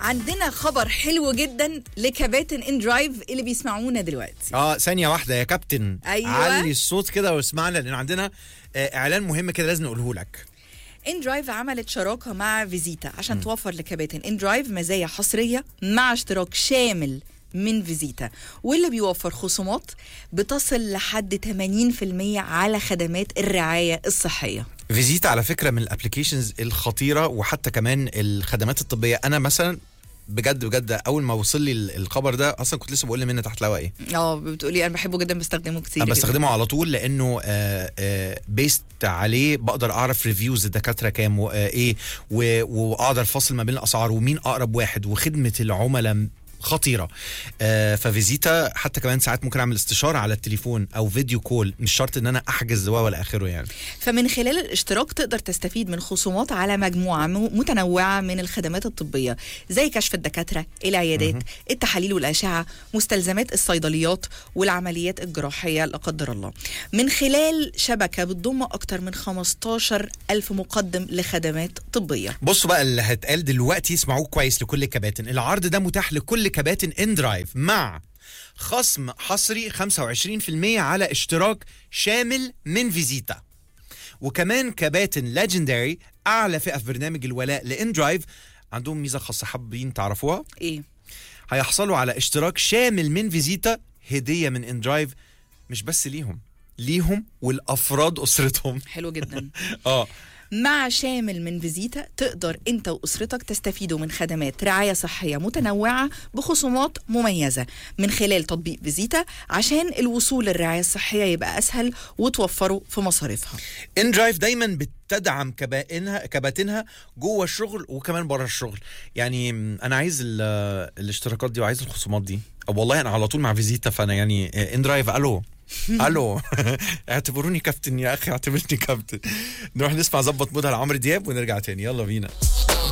عندنا خبر حلو جدا لكباتن ان درايف اللي بيسمعونا دلوقتي اه ثانية واحدة يا كابتن أيوة. علي الصوت كده واسمعنا لأن عندنا آه إعلان مهم كده لازم نقوله لك ان درايف عملت شراكه مع فيزيتا عشان توفر لكباتن ان درايف مزايا حصريه مع اشتراك شامل من فيزيتا واللي بيوفر خصومات بتصل لحد 80% على خدمات الرعايه الصحيه فيزيتا على فكرة من الابلكيشنز الخطيرة وحتى كمان الخدمات الطبية أنا مثلا بجد بجد أول ما وصل لي ال- الخبر ده أصلا كنت لسه بقول لمنى تحت لوا إيه اه بتقولي انا بحبه جدا بستخدمه كتير انا جداً. بستخدمه على طول لانه آه آه بيست عليه بقدر اعرف ريفيوز الدكاتره كام وايه واقدر افصل ما بين الاسعار ومين اقرب واحد وخدمه العملاء خطيره آه ففيزيتا حتى كمان ساعات ممكن اعمل استشاره على التليفون او فيديو كول مش شرط ان انا احجز دواء ولا اخره يعني فمن خلال الاشتراك تقدر تستفيد من خصومات على مجموعة م- متنوعة من الخدمات الطبية زي كشف الدكاترة العيادات التحاليل والأشعة مستلزمات الصيدليات والعمليات الجراحية لا قدر الله من خلال شبكة بتضم أكتر من 15 ألف مقدم لخدمات طبية بصوا بقى اللي هيتقال دلوقتي اسمعوه كويس لكل الكباتن العرض ده متاح لكل كباتن ان درايف مع خصم حصري 25% على اشتراك شامل من فيزيتا وكمان كباتن ليجندري اعلى فئه في برنامج الولاء لان درايف عندهم ميزه خاصه حابين تعرفوها إيه؟ هيحصلوا على اشتراك شامل من فيزيتا هديه من ان درايف مش بس ليهم ليهم والافراد اسرتهم حلو جدا اه مع شامل من فيزيتا تقدر انت واسرتك تستفيدوا من خدمات رعايه صحيه متنوعه بخصومات مميزه من خلال تطبيق فيزيتا عشان الوصول للرعايه الصحيه يبقى اسهل وتوفروا في مصاريفها ان درايف دايما بتدعم كبائنها كباتنها جوه الشغل وكمان بره الشغل يعني م، انا عايز ال- الاشتراكات دي وعايز الخصومات دي أو والله انا على طول مع فيزيتا فانا يعني آه، ان درايف الو الو اعتبروني كابتن يا اخي اعتبرني كابتن نروح نسمع ظبط مودها لعمرو دياب ونرجع تاني يلا بينا